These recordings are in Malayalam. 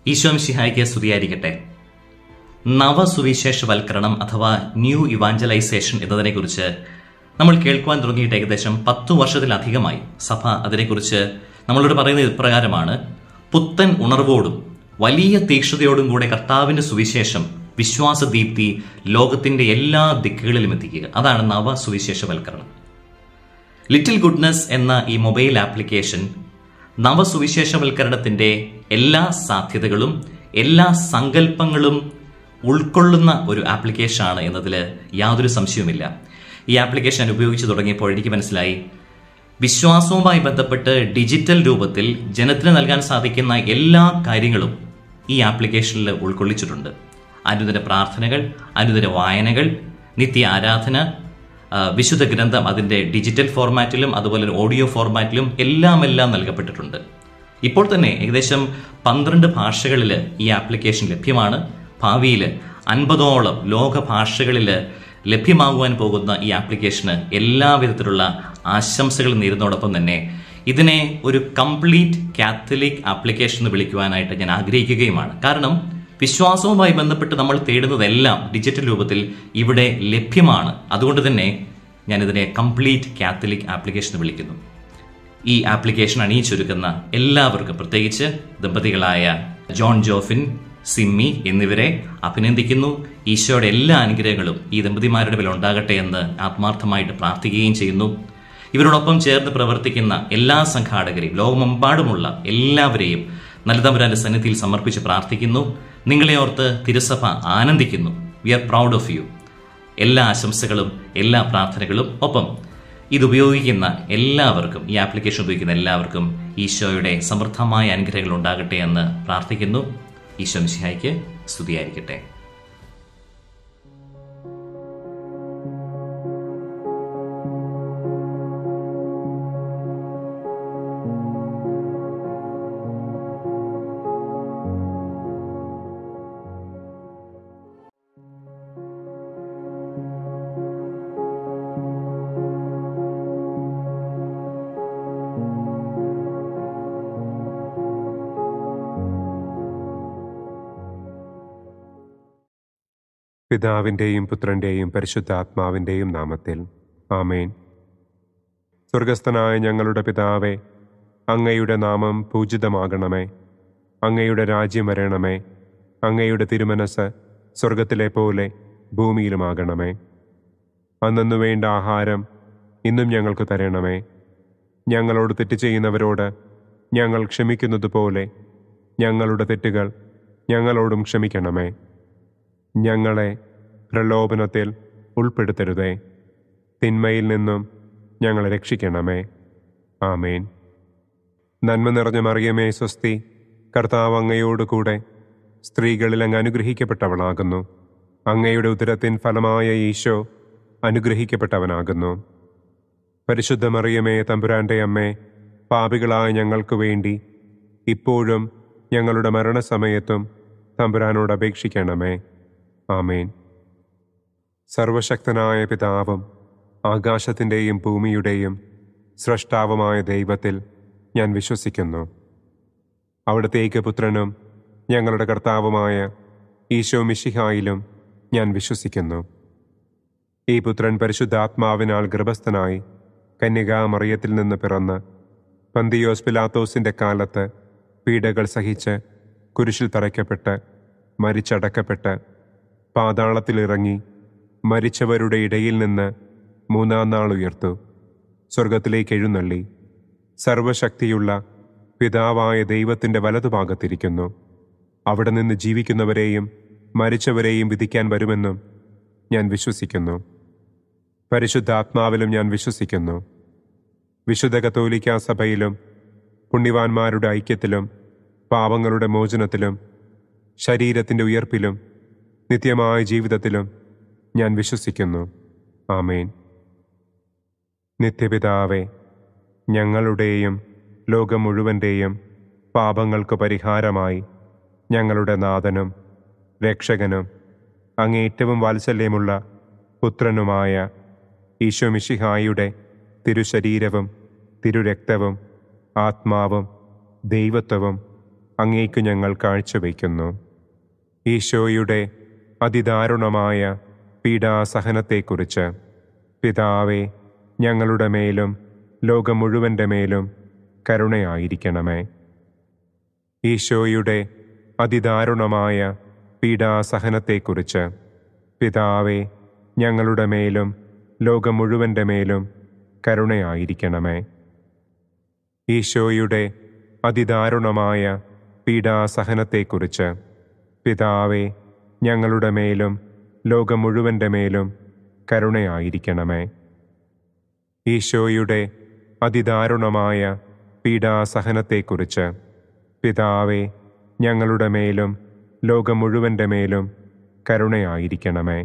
ഈശോമിശിഹായ്ക്ക് സ്തുതിയായിരിക്കട്ടെ നവസുവിശേഷവൽക്കരണം അഥവാ ന്യൂ ഇവാഞ്ചലൈസേഷൻ എന്നതിനെക്കുറിച്ച് നമ്മൾ കേൾക്കുവാൻ തുടങ്ങിയിട്ട് ഏകദേശം പത്തു വർഷത്തിലധികമായി സഭ അതിനെക്കുറിച്ച് നമ്മളോട് പറയുന്നത് ഇപ്രകാരമാണ് പുത്തൻ ഉണർവോടും വലിയ തീക്ഷ്ണതയോടും കൂടെ കർത്താവിന്റെ സുവിശേഷം വിശ്വാസദീപ്തി ലോകത്തിന്റെ എല്ലാ ദിക്കുകളിലും എത്തിക്കുക അതാണ് നവസുവിശേഷവൽക്കരണം ലിറ്റിൽ ഗുഡ്നസ് എന്ന ഈ മൊബൈൽ ആപ്ലിക്കേഷൻ നവസുവിശേഷവൽക്കരണത്തിന്റെ എല്ലാ സാധ്യതകളും എല്ലാ സങ്കല്പങ്ങളും ഉൾക്കൊള്ളുന്ന ഒരു ആപ്ലിക്കേഷനാണ് എന്നതിൽ യാതൊരു സംശയവുമില്ല ഈ ആപ്ലിക്കേഷൻ ഞാൻ ഉപയോഗിച്ച് തുടങ്ങിയപ്പോൾ എനിക്ക് മനസ്സിലായി വിശ്വാസവുമായി ബന്ധപ്പെട്ട് ഡിജിറ്റൽ രൂപത്തിൽ ജനത്തിന് നൽകാൻ സാധിക്കുന്ന എല്ലാ കാര്യങ്ങളും ഈ ആപ്ലിക്കേഷനിൽ ഉൾക്കൊള്ളിച്ചിട്ടുണ്ട് അനുദിന പ്രാർത്ഥനകൾ അനുദിന വായനകൾ നിത്യ ആരാധന ആ, വിശുദ്ധ ഗ്രന്ഥം അതിൻ്റെ ഡിജിറ്റൽ ഫോർമാറ്റിലും അതുപോലെ ഓഡിയോ ഫോർമാറ്റിലും എല്ലാം എല്ലാം നൽകപ്പെട്ടിട്ടുണ്ട് ഇപ്പോൾ തന്നെ ഏകദേശം പന്ത്രണ്ട് ഭാഷകളിൽ ഈ ആപ്ലിക്കേഷൻ ലഭ്യമാണ് ഭാവിയിൽ അൻപതോളം ലോക ഭാഷകളിൽ ലഭ്യമാകുവാൻ പോകുന്ന ഈ ആപ്ലിക്കേഷന് എല്ലാവിധത്തിലുള്ള ആശംസകൾ നേരുന്നതോടൊപ്പം തന്നെ ഇതിനെ ഒരു കംപ്ലീറ്റ് കാത്തലിക് ആപ്ലിക്കേഷൻ എന്ന് വിളിക്കുവാനായിട്ട് ഞാൻ ആഗ്രഹിക്കുകയുമാണ് കാരണം വിശ്വാസവുമായി ബന്ധപ്പെട്ട് നമ്മൾ തേടുന്നതെല്ലാം ഡിജിറ്റൽ രൂപത്തിൽ ഇവിടെ ലഭ്യമാണ് അതുകൊണ്ട് തന്നെ ഞാനിതിനെ കംപ്ലീറ്റ് കാത്തലിക് ആപ്ലിക്കേഷൻ എന്ന് വിളിക്കുന്നു ഈ ആപ്ലിക്കേഷൻ അണിയിച്ചൊരുക്കുന്ന എല്ലാവർക്കും പ്രത്യേകിച്ച് ദമ്പതികളായ ജോൺ ജോഫിൻ സിമ്മി എന്നിവരെ അഭിനന്ദിക്കുന്നു ഈശോയുടെ എല്ലാ അനുഗ്രഹങ്ങളും ഈ ദമ്പതിമാരുടെ മേൽ ഉണ്ടാകട്ടെ എന്ന് ആത്മാർത്ഥമായിട്ട് പ്രാർത്ഥിക്കുകയും ചെയ്യുന്നു ഇവരോടൊപ്പം ചേർന്ന് പ്രവർത്തിക്കുന്ന എല്ലാ സംഘാടകരെയും ലോകമെമ്പാടുമുള്ള എല്ലാവരെയും നല്ലതമ്പുരാന്റെ സന്നിധിയിൽ സമർപ്പിച്ച് പ്രാർത്ഥിക്കുന്നു നിങ്ങളെ ഓർത്ത് തിരുസഭ ആനന്ദിക്കുന്നു we are proud of you എല്ലാ ആശംസകളും എല്ലാ പ്രാർത്ഥനകളും ഒപ്പം ഇത് ഉപയോഗിക്കുന്ന എല്ലാവർക്കും ഈ ആപ്ലിക്കേഷൻ ഉപയോഗിക്കുന്ന എല്ലാവർക്കും ഈശോയുടെ സമൃദ്ധമായ അനുഗ്രഹങ്ങൾ ഉണ്ടാകട്ടെ എന്ന് പ്രാർത്ഥിക്കുന്നു ഈശോ മിശിഹായ്ക്ക് സ്തുതിയായിരിക്കട്ടെ പിതാവിൻ്റെയും പുത്രൻ്റെയും പരിശുദ്ധാത്മാവിൻ്റെയും നാമത്തിൽ ആമേൻ സ്വർഗസ്ഥനായ ഞങ്ങളുടെ പിതാവേ അങ്ങയുടെ നാമം പൂജിതമാകണമേ അങ്ങയുടെ രാജ്യം വരണമേ അങ്ങയുടെ തിരുമനസ് സ്വർഗത്തിലെ പോലെ ഭൂമിയിലുമാകണമേ അന്നു വേണ്ട ആഹാരം ഇന്നും ഞങ്ങൾക്ക് തരണമേ ഞങ്ങളോട് തെറ്റ് ചെയ്യുന്നവരോട് ഞങ്ങൾ ക്ഷമിക്കുന്നത് പോലെ ഞങ്ങളുടെ തെറ്റുകൾ ഞങ്ങളോടും ക്ഷമിക്കണമേ ഞങ്ങളെ പ്രലോഭനത്തിൽ ഉൾപ്പെടുത്തരുതേ തിന്മയിൽ നിന്നും ഞങ്ങളെ രക്ഷിക്കണമേ ആമേൻ നന്മ നിറഞ്ഞ മറിയമേ സ്വസ്തി കർത്താവ് അങ്ങയോടുകൂടെ സ്ത്രീകളിൽ അങ്ങ് അനുഗ്രഹിക്കപ്പെട്ടവളാകുന്നു അങ്ങയുടെ ഉദരത്തിൻ ഫലമായ ഈശോ അനുഗ്രഹിക്കപ്പെട്ടവനാകുന്നു പരിശുദ്ധ മറിയമേ തമ്പുരാന്റെ അമ്മേ പാപികളായ ഞങ്ങൾക്ക് വേണ്ടി ഇപ്പോഴും ഞങ്ങളുടെ മരണസമയത്തും തമ്പുരാനോട് അപേക്ഷിക്കണമേ ആമേൻ സർവശക്തനായ പിതാവും ആകാശത്തിൻ്റെയും ഭൂമിയുടെയും സ്രഷ്ടാവുമായ ദൈവത്തിൽ ഞാൻ വിശ്വസിക്കുന്നു അവിടത്തേക്ക് പുത്രനും ഞങ്ങളുടെ കർത്താവുമായ ഈശോ മിശിഹായിലും ഞാൻ വിശ്വസിക്കുന്നു ഈ പുത്രൻ പരിശുദ്ധാത്മാവിനാൽ ഗർഭസ്ഥനായി കന്യകാമറിയത്തിൽ നിന്ന് പിറന്ന് പന്തിയോസ് പിലാത്തോസിന്റെ കാലത്ത് പീഡകൾ സഹിച്ച് കുരിശിൽ തറയ്ക്കപ്പെട്ട് മരിച്ചടക്കപ്പെട്ട് പാതാളത്തിലിറങ്ങി മരിച്ചവരുടെ ഇടയിൽ നിന്ന് മൂന്നാം നാൾ ഉയർത്തു സ്വർഗത്തിലേക്ക് എഴുന്നള്ളി സർവശക്തിയുള്ള പിതാവായ ദൈവത്തിൻ്റെ വലതുഭാഗത്തിരിക്കുന്നു അവിടെ നിന്ന് ജീവിക്കുന്നവരെയും മരിച്ചവരെയും വിധിക്കാൻ വരുമെന്നും ഞാൻ വിശ്വസിക്കുന്നു പരിശുദ്ധാത്മാവിലും ഞാൻ വിശ്വസിക്കുന്നു വിശുദ്ധ കത്തോലിക്ക സഭയിലും പുണ്യവാന്മാരുടെ ഐക്യത്തിലും പാപങ്ങളുടെ മോചനത്തിലും ശരീരത്തിൻ്റെ ഉയർപ്പിലും നിത്യമായ ജീവിതത്തിലും ഞാൻ വിശ്വസിക്കുന്നു ആമേൻ നിത്യപിതാവേ ഞങ്ങളുടെയും ലോകം മുഴുവൻ്റെയും പാപങ്ങൾക്ക് പരിഹാരമായി ഞങ്ങളുടെ നാഥനും രക്ഷകനും അങ്ങ് ഏറ്റവും വാത്സല്യമുള്ള പുത്രനുമായ ഈശോ മിശിഹായുടെ തിരുശരീരവും തിരുരക്തവും ആത്മാവും ദൈവത്വവും അങ്ങേക്ക് ഞങ്ങൾ കാഴ്ചവെക്കുന്നു ഈശോയുടെ അതിദാരുണമായ പീഡാസഹനത്തെക്കുറിച്ച് പിതാവേ ഞങ്ങളുടെ മേലും ലോകം മുഴുവൻ്റെ മേലും കരുണയായിരിക്കണമേ ഈശോയുടെ അതിദാരുണമായ പീഡാസഹനത്തെക്കുറിച്ച് പിതാവേ ഞങ്ങളുടെ മേലും ലോകം മുഴുവൻ്റെ മേലും കരുണയായിരിക്കണമേ ഈശോയുടെ അതിദാരുണമായ പീഡാസഹനത്തെക്കുറിച്ച് പിതാവേ ഞങ്ങളുടെ മേലും ലോകം മുഴുവൻ്റെ മേലും കരുണയായിരിക്കണമേ ഈശോയുടെ അതിദാരുണമായ പീഡാസഹനത്തെക്കുറിച്ച് പിതാവേ ഞങ്ങളുടെ മേലും ലോകം മുഴുവൻ്റെ മേലും കരുണയായിരിക്കണമേ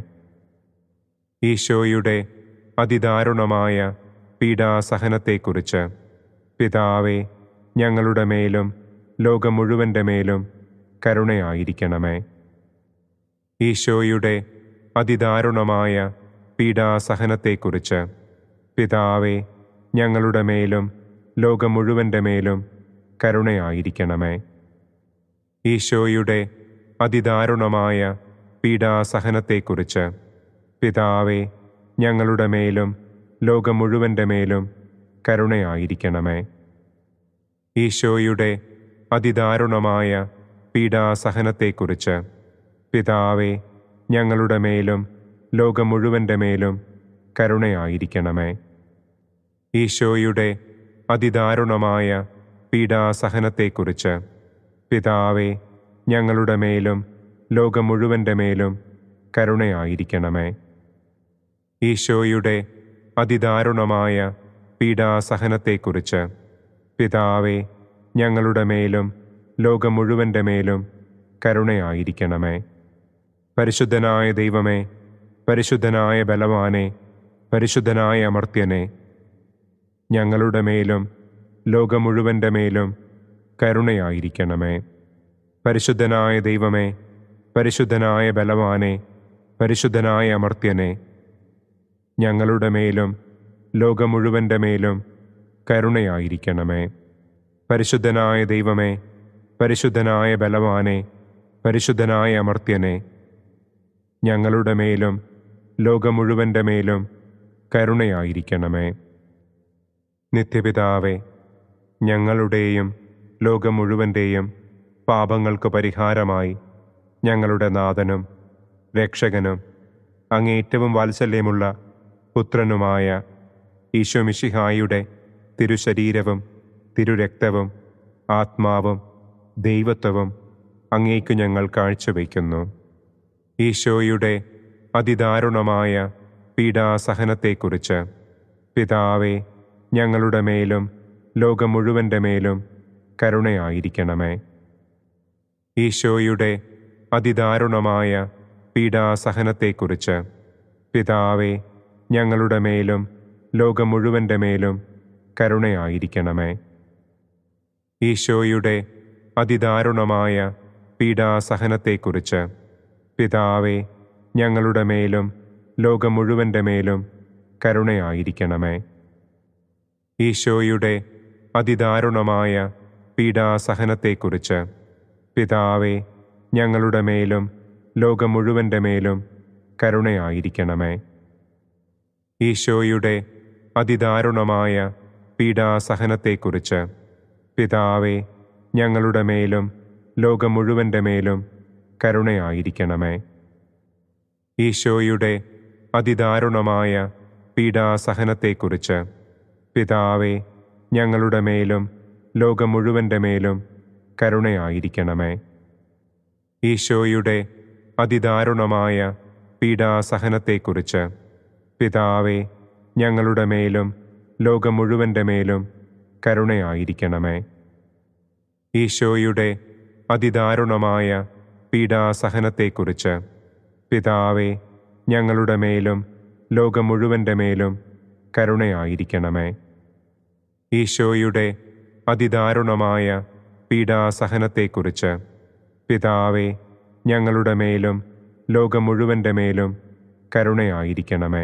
ഈശോയുടെ അതിദാരുണമായ പീഡാസഹനത്തെക്കുറിച്ച് പിതാവേ ഞങ്ങളുടെ മേലും ലോകം മുഴുവൻ്റെ മേലും കരുണയായിരിക്കണമേ ഈശോയുടെ അതിദാരുണമായ പീഡാസഹനത്തെക്കുറിച്ച് പിതാവേ ഞങ്ങളുടെ മേലും ലോകം മുഴുവൻ്റെ മേലും കരുണയായിരിക്കണമേ ഈശോയുടെ അതിദാരുണമായ പീഡാസഹനത്തെക്കുറിച്ച് പിതാവേ ഞങ്ങളുടെ മേലും ലോകം മുഴുവൻ്റെ മേലും കരുണയായിരിക്കണമേ ഈശോയുടെ അതിദാരുണമായ പീഡാസഹനത്തെക്കുറിച്ച് പിതാവേ ഞങ്ങളുടെ മേലും ലോകം മുഴുവൻ്റെ മേലും കരുണയായിരിക്കണമേ ഈശോയുടെ അതിദാരുണമായ പീഡാസഹനത്തെക്കുറിച്ച് പിതാവേ ഞങ്ങളുടെ മേലും ലോകം മുഴുവൻ്റെ മേലും കരുണയായിരിക്കണമേ ഈശോയുടെ അതിദാരുണമായ പീഡാസഹനത്തെക്കുറിച്ച് പിതാവേ ഞങ്ങളുടെ മേലും ലോകം മുഴുവൻ്റെ മേലും കരുണയായിരിക്കണമേ പരിശുദ്ധനായ ദൈവമേ പരിശുദ്ധനായ ബലവാനെ പരിശുദ്ധനായ അമർത്യനെ ഞങ്ങളുടെ മേലും ലോകം മുഴുവൻ്റെ മേലും കരുണയായിരിക്കണമേ പരിശുദ്ധനായ ദൈവമേ പരിശുദ്ധനായ ബലവാനെ പരിശുദ്ധനായ അമർത്യനെ ഞങ്ങളുടെ മേലും ലോകം മുഴുവൻ്റെ മേലും കരുണയായിരിക്കണമേ പരിശുദ്ധനായ ദൈവമേ പരിശുദ്ധനായ ബലവാനെ പരിശുദ്ധനായ അമർത്യനെ ഞങ്ങളുടെ മേലും ലോകം മുഴുവൻ്റെ മേലും കരുണയായിരിക്കണമേ നിത്യപിതാവേ ഞങ്ങളുടെയും ലോകം മുഴുവൻ്റെയും പാപങ്ങൾക്ക് പരിഹാരമായി ഞങ്ങളുടെ നാഥനും രക്ഷകനും അങ്ങേറ്റവും വാത്സല്യമുള്ള പുത്രനുമായ ഈശോമിഷിഹായുടെ തിരുശരീരവും തിരുരക്തവും ആത്മാവും ദൈവത്വവും അങ്ങേക്ക് ഞങ്ങൾ കാഴ്ചവെക്കുന്നു ഈശോയുടെ അതിദാരുണമായ പീഡാസഹനത്തെക്കുറിച്ച് പിതാവേ ഞങ്ങളുടെ മേലും ലോകം മുഴുവൻ്റെ മേലും കരുണയായിരിക്കണമേ ഈശോയുടെ അതിദാരുണമായ പീഡാസഹനത്തെക്കുറിച്ച് പിതാവേ ഞങ്ങളുടെ മേലും ലോകം മുഴുവൻ്റെ മേലും കരുണയായിരിക്കണമേ ഈശോയുടെ അതിദാരുണമായ പീഡാസഹനത്തെക്കുറിച്ച് പിതാവേ ഞങ്ങളുടെ മേലും ലോകം മുഴുവൻ്റെ മേലും കരുണയായിരിക്കണമേ ഈശോയുടെ അതിദാരുണമായ പീഡാസഹനത്തെക്കുറിച്ച് പിതാവേ ഞങ്ങളുടെ മേലും ലോകം മുഴുവൻ്റെ മേലും കരുണയായിരിക്കണമേ ഈശോയുടെ അതിദാരുണമായ പീഡാസഹനത്തെക്കുറിച്ച് പിതാവേ ഞങ്ങളുടെ മേലും ലോകം മുഴുവൻ്റെ മേലും കരുണയായിരിക്കണമേ ഈശോയുടെ അതിദാരുണമായ പീഡാസഹനത്തെക്കുറിച്ച് പിതാവേ ഞങ്ങളുടെ മേലും ലോകം മുഴുവൻ്റെ മേലും കരുണയായിരിക്കണമേ ഈശോയുടെ അതിദാരുണമായ പീഡാസഹനത്തെക്കുറിച്ച് പിതാവേ ഞങ്ങളുടെ മേലും ലോകം മുഴുവൻ്റെ മേലും കരുണയായിരിക്കണമേ ഈശോയുടെ അതിദാരുണമായ പീഡാസഹനത്തെക്കുറിച്ച് പിതാവേ ഞങ്ങളുടെ മേലും ലോകം മുഴുവൻ്റെ മേലും കരുണയായിരിക്കണമേ ഈശോയുടെ അതിദാരുണമായ പീഡാസഹനത്തെക്കുറിച്ച് പിതാവേ ഞങ്ങളുടെ മേലും ലോകം മുഴുവൻ്റെ മേലും കരുണയായിരിക്കണമേ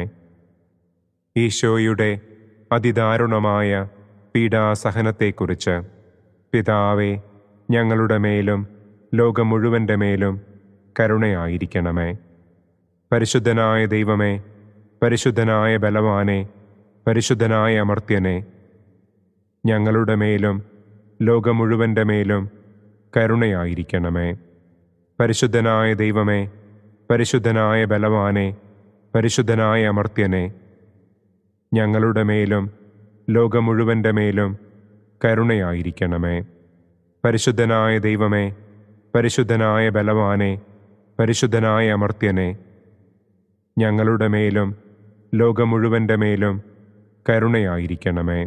ഈശോയുടെ അതിദാരുണമായ പീഡാസഹനത്തെക്കുറിച്ച് പിതാവേ ഞങ്ങളുടെ മേലും ലോകം മുഴുവൻ്റെ മേലും കരുണയായിരിക്കണമേ പരിശുദ്ധനായ ദൈവമേ പരിശുദ്ധനായ ബലവാനെ പരിശുദ്ധനായ അമർത്യനെ ഞങ്ങളുടെ മേലും ലോകം മുഴുവൻ്റെ മേലും കരുണയായിരിക്കണമേ പരിശുദ്ധനായ ദൈവമേ പരിശുദ്ധനായ ബലവാനെ പരിശുദ്ധനായ അമർത്യനെ ഞങ്ങളുടെ മേലും ലോകം മുഴുവൻ്റെ മേലും കരുണയായിരിക്കണമേ പരിശുദ്ധനായ ദൈവമേ പരിശുദ്ധനായ ബലവാനെ പരിശുദ്ധനായ അമർത്യനെ ഞങ്ങളുടെ മേലും ലോകം മുഴുവൻ്റെ മേലും കരുണയായിരിക്കണമേ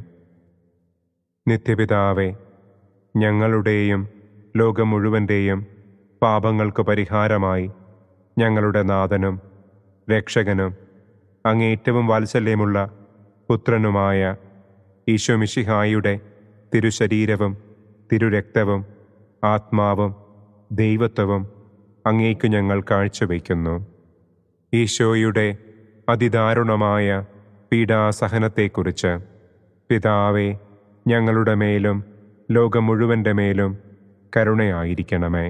നിത്യപിതാവേ ഞങ്ങളുടെയും ലോകം മുഴുവൻ്റെയും പാപങ്ങൾക്ക് പരിഹാരമായി ഞങ്ങളുടെ നാഥനും രക്ഷകനും അങ്ങേറ്റവും വാത്സല്യമുള്ള പുത്രനുമായ ഈശോ മിശിഹായുടെ തിരുശരീരവും തിരുരക്തവും ആത്മാവും ദൈവത്വവും അങ്ങേക്കു ഞങ്ങൾ കാഴ്ചവെക്കുന്നു ഈശോയുടെ അതിദാരുണമായ പീഡാസഹനത്തെക്കുറിച്ച് പിതാവേ ഞങ്ങളുടെ മേലും ലോകം മുഴുവൻ്റെ മേലും കരുണയായിരിക്കണമേ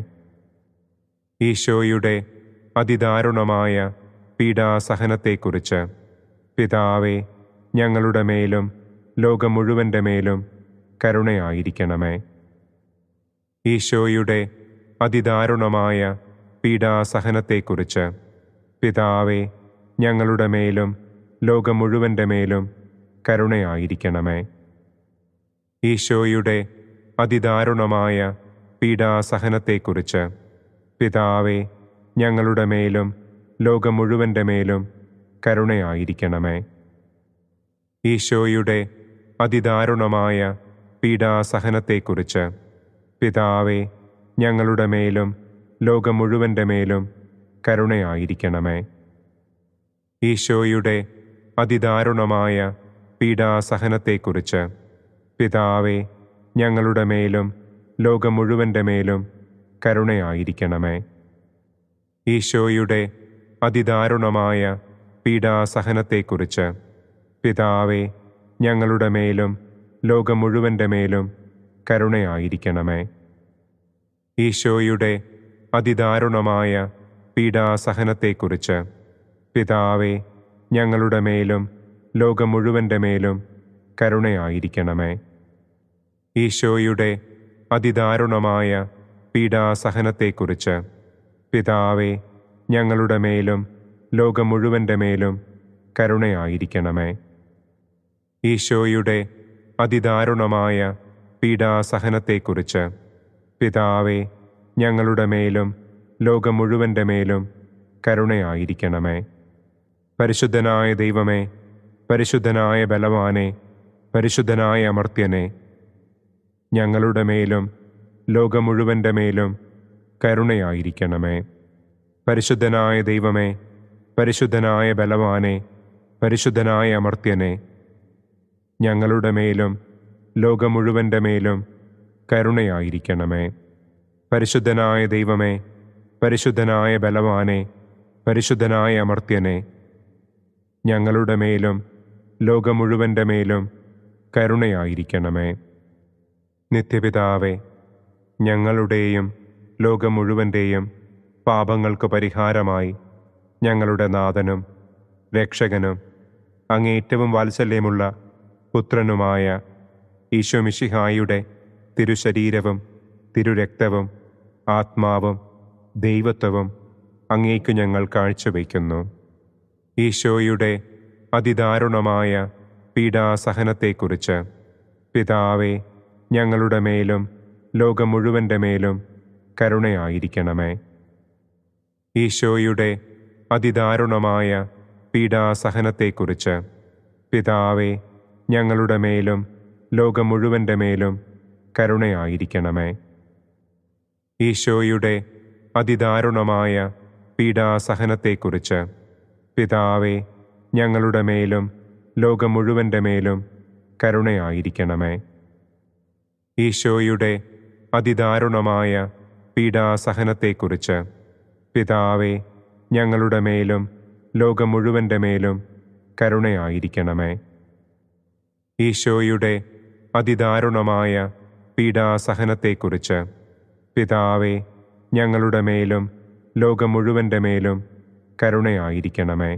ഈശോയുടെ അതിദാരുണമായ പീഡാസഹനത്തെക്കുറിച്ച് പിതാവേ ഞങ്ങളുടെ മേലും ലോകം മുഴുവൻ്റെ മേലും കരുണയായിരിക്കണമേ ഈശോയുടെ അതിദാരുണമായ പീഡാസഹനത്തെക്കുറിച്ച് പിതാവേ ഞങ്ങളുടെ മേലും ലോകം മുഴുവൻ്റെ മേലും കരുണയായിരിക്കണമേ ഈശോയുടെ അതിദാരുണമായ പീഡാസഹനത്തെക്കുറിച്ച് പിതാവേ ഞങ്ങളുടെ മേലും ലോകം മുഴുവൻ്റെ മേലും കരുണയായിരിക്കണമേ ഈശോയുടെ അതിദാരുണമായ പീഡാസഹനത്തെക്കുറിച്ച് പിതാവേ ഞങ്ങളുടെ മേലും ലോകം മുഴുവൻ്റെ മേലും കരുണയായിരിക്കണമേ ഈശോയുടെ അതിദാരുണമായ പീഡാസഹനത്തെക്കുറിച്ച് പിതാവേ ഞങ്ങളുടെ മേലും ലോകം മുഴുവൻ്റെ മേലും കരുണയായിരിക്കണമേ ഈശോയുടെ അതിദാരുണമായ പീഡാസഹനത്തെക്കുറിച്ച് പിതാവേ ഞങ്ങളുടെ മേലും ലോകം മുഴുവൻ്റെ മേലും കരുണയായിരിക്കണമേ ഈശോയുടെ അതിദാരുണമായ പീഡാസഹനത്തെക്കുറിച്ച് പിതാവേ ഞങ്ങളുടെ മേലും ലോകം മുഴുവൻ്റെ മേലും കരുണയായിരിക്കണമേ ഈശോയുടെ അതിദാരുണമായ പീഡാസഹനത്തെക്കുറിച്ച് പിതാവേ ഞങ്ങളുടെ മേലും ലോകം മുഴുവൻ്റെ മേലും കരുണയായിരിക്കണമേ ഈശോയുടെ അതിദാരുണമായ പീഡാസഹനത്തെക്കുറിച്ച് പിതാവേ ഞങ്ങളുടെ മേലും ലോകം മുഴുവൻ്റെ മേലും കരുണയായിരിക്കണമേ പരിശുദ്ധനായ ദൈവമേ പരിശുദ്ധനായ ബലവാനെ പരിശുദ്ധനായ അമർത്യനെ ഞങ്ങളുടെ മേലും ലോകം മുഴുവൻ്റെ മേലും കരുണയായിരിക്കണമേ പരിശുദ്ധനായ ദൈവമേ പരിശുദ്ധനായ ബലവാനെ പരിശുദ്ധനായ അമർത്യനെ ഞങ്ങളുടെ മേലും ലോകം മുഴുവൻ്റെ മേലും കരുണയായിരിക്കണമേ പരിശുദ്ധനായ ദൈവമേ പരിശുദ്ധനായ ബലവാനെ പരിശുദ്ധനായ അമർത്യനെ ഞങ്ങളുടെ മേലും ലോകം മുഴുവൻ്റെ മേലും കരുണയായിരിക്കണമേ നിത്യപിതാവേ ഞങ്ങളുടെയും ലോകം മുഴുവൻ്റെയും പാപങ്ങൾക്ക് പരിഹാരമായി ഞങ്ങളുടെ നാഥനും രക്ഷകനും അങ്ങേറ്റവും വാത്സല്യമുള്ള പുത്രനുമായ ഈശോ മിശിഹായുടെ തിരുശരീരവും തിരുരക്തവും ആത്മാവും ദൈവത്വവും അങ്ങേക്കു ഞങ്ങൾ കാഴ്ചവെക്കുന്നു ഈശോയുടെ അതിദാരുണമായ പീഡാസഹനത്തെക്കുറിച്ച് പിതാവേ ഞങ്ങളുടെ മേലും ലോകം മുഴുവൻ്റെ മേലും കരുണയായിരിക്കണമേ ഈശോയുടെ അതിദാരുണമായ പീഡാസഹനത്തെക്കുറിച്ച് പിതാവേ ഞങ്ങളുടെ മേലും ലോകം മുഴുവൻ്റെ മേലും കരുണയായിരിക്കണമേ ഈശോയുടെ അതിദാരുണമായ പീഡാസഹനത്തെക്കുറിച്ച് പിതാവേ ഞങ്ങളുടെ മേലും ലോകം മുഴുവൻ്റെ മേലും കരുണയായിരിക്കണമേ ഈശോയുടെ അതിദാരുണമായ പീഡാസഹനത്തെക്കുറിച്ച് പിതാവേ ഞങ്ങളുടെ മേലും ലോകം മുഴുവൻ്റെ മേലും കരുണയായിരിക്കണമേ ഈശോയുടെ അതിദാരുണമായ പീഡാസഹനത്തെക്കുറിച്ച് പിതാവേ ഞങ്ങളുടെ മേലും ലോകം മുഴുവൻ്റെ മേലും കരുണയായിരിക്കണമേ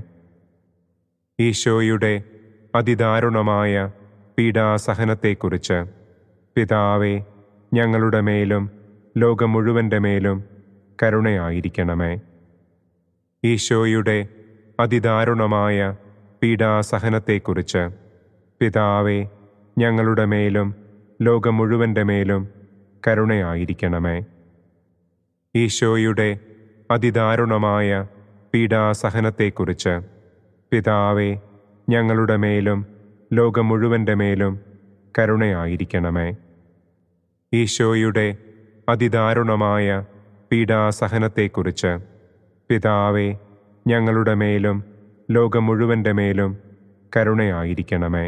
ഈശോയുടെ അതിദാരുണമായ പീഡാസഹനത്തെക്കുറിച്ച് പിതാവേ ഞങ്ങളുടെ മേലും ലോകം മുഴുവൻ്റെ മേലും കരുണയായിരിക്കണമേ ഈശോയുടെ അതിദാരുണമായ പീഡാസഹനത്തെക്കുറിച്ച് പിതാവേ ഞങ്ങളുടെ മേലും ലോകം മുഴുവൻ്റെ മേലും കരുണയായിരിക്കണമേ ഈശോയുടെ അതിദാരുണമായ പീഡാസഹനത്തെക്കുറിച്ച് പിതാവേ ഞങ്ങളുടെ മേലും ലോകം മുഴുവൻ്റെ മേലും കരുണയായിരിക്കണമേ ഈശോയുടെ അതിദാരുണമായ പീഡാസഹനത്തെക്കുറിച്ച് പിതാവേ ഞങ്ങളുടെ മേലും ലോകം മുഴുവൻ്റെ മേലും കരുണയായിരിക്കണമേ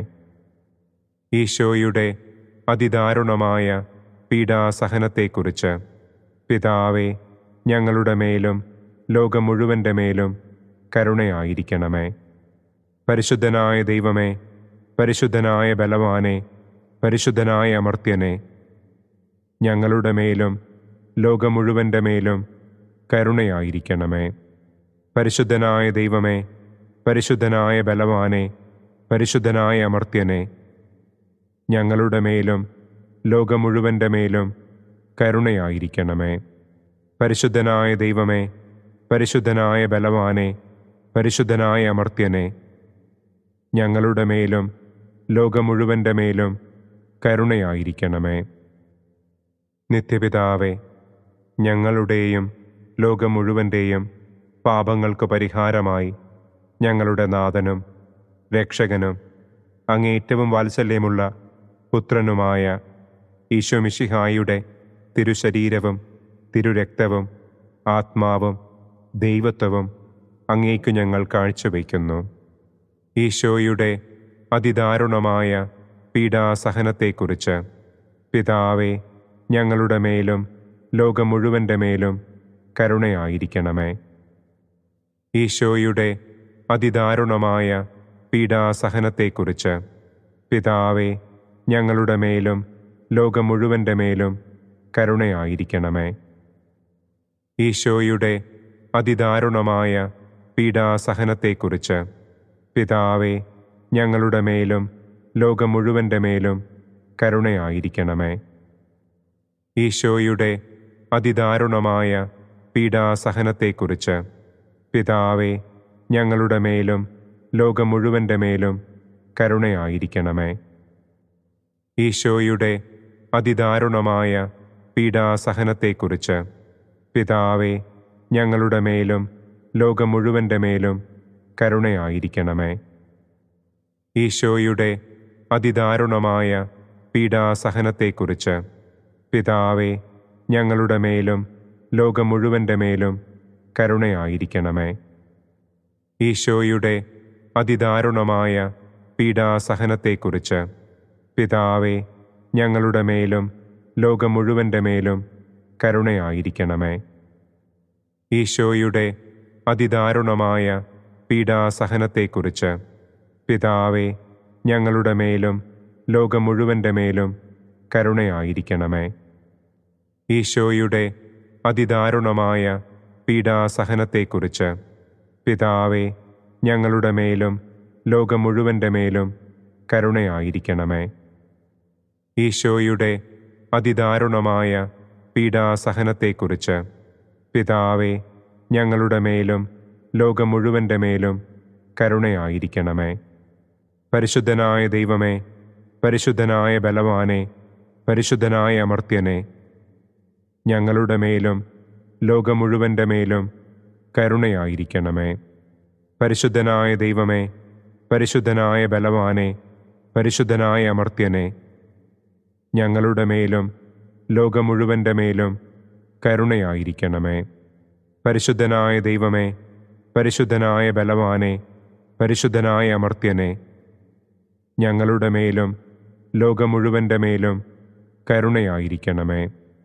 ഈശോയുടെ അതിദാരുണമായ പീഡാസഹനത്തെക്കുറിച്ച് പിതാവേ ഞങ്ങളുടെ മേലും ലോകം മുഴുവൻ്റെ മേലും കരുണയായിരിക്കണമേ പരിശുദ്ധനായ ദൈവമേ പരിശുദ്ധനായ ബലവാനെ പരിശുദ്ധനായ അമർത്യനെ ഞങ്ങളുടെ മേലും ലോകം മുഴുവൻ്റെ മേലും കരുണയായിരിക്കണമേ പരിശുദ്ധനായ ദൈവമേ പരിശുദ്ധനായ ബലവാനെ പരിശുദ്ധനായ അമർത്യനെ ഞങ്ങളുടെ മേലും ലോകം മുഴുവൻ്റെ മേലും കരുണയായിരിക്കണമേ പരിശുദ്ധനായ ദൈവമേ പരിശുദ്ധനായ ബലവാനെ പരിശുദ്ധനായ അമർത്യനെ ഞങ്ങളുടെ മേലും ലോകം മുഴുവൻ്റെ മേലും കരുണയായിരിക്കണമേ നിത്യപിതാവേ ഞങ്ങളുടെയും ലോകം മുഴുവൻ്റെയും പാപങ്ങൾക്ക് പരിഹാരമായി ഞങ്ങളുടെ നാഥനും രക്ഷകനും അങ്ങേറ്റവും വാത്സല്യമുള്ള പുത്രനുമായ ഈശോമിഷിഹായുടെ തിരുശരീരവും തിരുരക്തവും ആത്മാവും ദൈവത്വവും അങ്ങേക്കു ഞങ്ങൾ കാഴ്ചവെക്കുന്നു ഈശോയുടെ അതിദാരുണമായ പീഡാസഹനത്തെക്കുറിച്ച് പിതാവേ ഞങ്ങളുടെ മേലും ലോകം മുഴുവൻ്റെ മേലും കരുണയായിരിക്കണമേ ഈശോയുടെ അതിദാരുണമായ പീഡാസഹനത്തെക്കുറിച്ച് പിതാവേ ഞങ്ങളുടെ മേലും ലോകം മുഴുവൻ്റെ മേലും കരുണയായിരിക്കണമേ ഈശോയുടെ അതിദാരുണമായ പീഡാസഹനത്തെക്കുറിച്ച് പിതാവേ ഞങ്ങളുടെ മേലും ലോകം മുഴുവൻ്റെ മേലും കരുണയായിരിക്കണമേ ഈശോയുടെ അതിദാരുണമായ പീഡാസഹനത്തെക്കുറിച്ച് പിതാവേ ഞങ്ങളുടെ മേലും ലോകം മുഴുവൻ്റെ മേലും കരുണയായിരിക്കണമേ ഈശോയുടെ അതിദാരുണമായ പീഡാസഹനത്തെക്കുറിച്ച് പിതാവേ ഞങ്ങളുടെ മേലും ലോകം മുഴുവൻ്റെ മേലും കരുണയായിരിക്കണമേ ഈശോയുടെ അതിദാരുണമായ പീഡാസഹനത്തെക്കുറിച്ച് പിതാവേ ഞങ്ങളുടെ മേലും ലോകം മുഴുവൻ്റെ മേലും കരുണയായിരിക്കണമേ ഈശോയുടെ അതിദാരുണമായ പീഡാസഹനത്തെക്കുറിച്ച് പിതാവേ ഞങ്ങളുടെ മേലും ലോകം മുഴുവൻ്റെ മേലും കരുണയായിരിക്കണമേ ഈശോയുടെ അതിദാരുണമായ പീഡാസഹനത്തെക്കുറിച്ച് പിതാവേ ഞങ്ങളുടെ മേലും ലോകം മുഴുവൻ്റെ മേലും കരുണയായിരിക്കണമേ ഈശോയുടെ അതിദാരുണമായ പീഡാസഹനത്തെക്കുറിച്ച് പിതാവേ ഞങ്ങളുടെ മേലും ലോകം മുഴുവൻ്റെ മേലും കരുണയായിരിക്കണമേ ഈശോയുടെ അതിദാരുണമായ പീഡാസഹനത്തെക്കുറിച്ച് പിതാവേ ഞങ്ങളുടെ മേലും ലോകം മുഴുവൻ്റെ മേലും കരുണയായിരിക്കണമേ പരിശുദ്ധനായ ദൈവമേ പരിശുദ്ധനായ ബലവാനെ പരിശുദ്ധനായ അമർത്യനെ ഞങ്ങളുടെ മേലും ലോകം മുഴുവൻ്റെ മേലും കരുണയായിരിക്കണമേ പരിശുദ്ധനായ ദൈവമേ പരിശുദ്ധനായ ബലവാനെ പരിശുദ്ധനായ അമർത്യനെ ഞങ്ങളുടെ മേലും ലോകം മുഴുവൻ്റെ മേലും കരുണയായിരിക്കണമേ പരിശുദ്ധനായ ദൈവമേ പരിശുദ്ധനായ ബലവാനെ പരിശുദ്ധനായ അമർത്യനെ ഞങ്ങളുടെ മേലും ലോകം മുഴുവൻ്റെ മേലും കരുണയായിരിക്കണമേ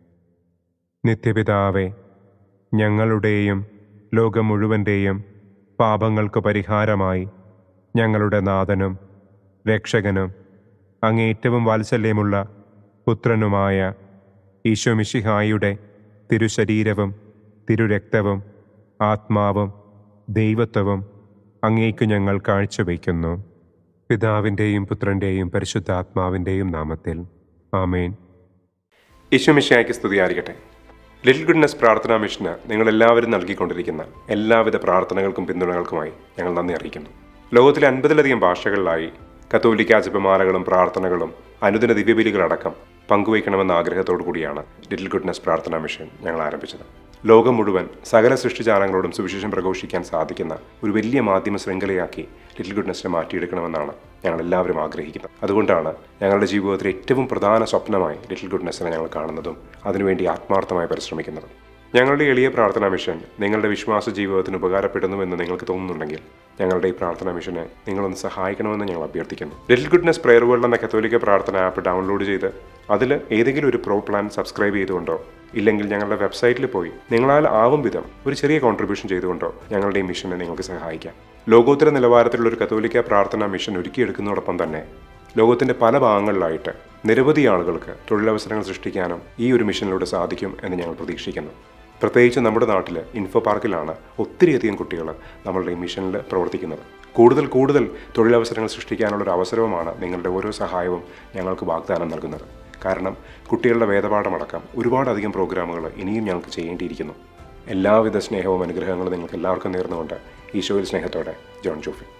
നിത്യപിതാവേ ഞങ്ങളുടെയും ലോകം മുഴുവൻ്റെയും പാപങ്ങൾക്ക് പരിഹാരമായി ഞങ്ങളുടെ നാഥനും രക്ഷകനും അങ്ങേറ്റവും വാത്സല്യമുള്ള പുത്രനുമായ ഈശോമിഷിഹായുടെ തിരുശരീരവും തിരുരക്തവും ആത്മാവും ദൈവത്വവും അങ്ങേക്ക് ഞങ്ങൾ കാഴ്ചവയ്ക്കുന്നു പിതാവിൻ്റെയും പുത്രൻ്റെയും പരിശുദ്ധാത്മാവിൻ്റെയും നാമത്തിൽ ആമേൻ ഈശ്വമിശയായ്ക്ക് സ്തുതിയായിരിക്കട്ടെ ലിറ്റിൽ ഗുഡ്നസ് പ്രാർത്ഥനാ മിഷന് നിങ്ങൾ എല്ലാവരും നൽകിക്കൊണ്ടിരിക്കുന്ന എല്ലാവിധ പ്രാർത്ഥനകൾക്കും പിന്തുണകൾക്കുമായി ഞങ്ങൾ നന്ദി അറിയിക്കുന്നു ലോകത്തിലെ അൻപതിലധികം ഭാഷകളിലായി കത്തോലിക്ക ജപമാലകളും പ്രാർത്ഥനകളും അനുദിന ദിവ്യബലികളടക്കം പങ്കുവയ്ക്കണമെന്ന ആഗ്രഹത്തോടു കൂടിയാണ് ലിറ്റിൽ ഗുഡ്നസ് പ്രാർത്ഥനാ മിഷൻ ഞങ്ങൾ ആരംഭിച്ചത് ലോകം മുഴുവൻ സകല സൃഷ്ടിജാലങ്ങളോടും സുവിശേഷം പ്രഘോഷിക്കാൻ സാധിക്കുന്ന ഒരു വലിയ മാധ്യമ ശൃംഖലയാക്കി ലിറ്റിൽ ഗുഡ്നസിനെ മാറ്റിയെടുക്കണമെന്നാണ് ഞങ്ങൾ എല്ലാവരും ആഗ്രഹിക്കുന്നത് അതുകൊണ്ടാണ് ഞങ്ങളുടെ ജീവിതത്തിലെ ഏറ്റവും പ്രധാന സ്വപ്നമായി ലിറ്റിൽ ഗുഡ്നസിനെ ഞങ്ങൾ കാണുന്നതും അതിനുവേണ്ടി ആത്മാർത്ഥമായി പരിശ്രമിക്കുന്നതും ഞങ്ങളുടെ എളിയ പ്രാർത്ഥനാ മിഷൻ നിങ്ങളുടെ വിശ്വാസ ജീവിതത്തിന് ഉപകാരപ്പെടുന്നുവെന്ന് നിങ്ങൾക്ക് തോന്നുന്നുണ്ടെങ്കിൽ ഞങ്ങളുടെ ഈ പ്രാർത്ഥനാ മിഷനെ നിങ്ങളൊന്ന് സഹായിക്കണമെന്ന് ഞങ്ങൾ അഭ്യർത്ഥിക്കുന്നു ലിറ്റിൽ ഗുഡ്നസ് പ്രെയർ വേൾഡ് എന്ന കത്തോലിക്ക പ്രാർത്ഥന ആപ്പ് ഡൗൺലോഡ് ചെയ്ത് അതിൽ ഏതെങ്കിലും ഒരു പ്രോ പ്ലാൻ സബ്സ്ക്രൈബ് ചെയ്തുകൊണ്ടോ ഇല്ലെങ്കിൽ ഞങ്ങളുടെ വെബ്സൈറ്റിൽ പോയി നിങ്ങളാൽ ആവും വിധം ഒരു ചെറിയ കോൺട്രിബ്യൂഷൻ ചെയ്തുകൊണ്ടോ ഞങ്ങളുടെ ഈ മിഷനെ നിങ്ങൾക്ക് സഹായിക്കാം ലോകോത്തര നിലവാരത്തിലുള്ള ഒരു കത്തോലിക്ക പ്രാർത്ഥനാ മിഷൻ ഒരുക്കിയെടുക്കുന്നതോടൊപ്പം തന്നെ ലോകത്തിന്റെ പല ഭാഗങ്ങളിലായിട്ട് നിരവധി ആളുകൾക്ക് തൊഴിലവസരങ്ങൾ സൃഷ്ടിക്കാനും ഈ ഒരു മിഷനിലൂടെ സാധിക്കും എന്ന് ഞങ്ങൾ പ്രതീക്ഷിക്കുന്നു പ്രത്യേകിച്ച് നമ്മുടെ നാട്ടിൽ ഇൻഫോ പാർക്കിലാണ് ഒത്തിരിയധികം കുട്ടികൾ നമ്മളുടെ ഈ മിഷനിൽ പ്രവർത്തിക്കുന്നത് കൂടുതൽ കൂടുതൽ തൊഴിലവസരങ്ങൾ സൃഷ്ടിക്കാനുള്ള ഒരു അവസരവുമാണ് നിങ്ങളുടെ ഓരോ സഹായവും ഞങ്ങൾക്ക് വാഗ്ദാനം നൽകുന്നത് കാരണം കുട്ടികളുടെ വേദപാഠമടക്കം ഒരുപാടധികം പ്രോഗ്രാമുകൾ ഇനിയും ഞങ്ങൾക്ക് ചെയ്യേണ്ടിയിരിക്കുന്നു എല്ലാവിധ സ്നേഹവും അനുഗ്രഹങ്ങളും നിങ്ങൾക്ക് എല്ലാവർക്കും നേർന്നുകൊണ്ട് ഈശോയിൽ സ്നേഹത്തോടെ ജോൺ ജോഫി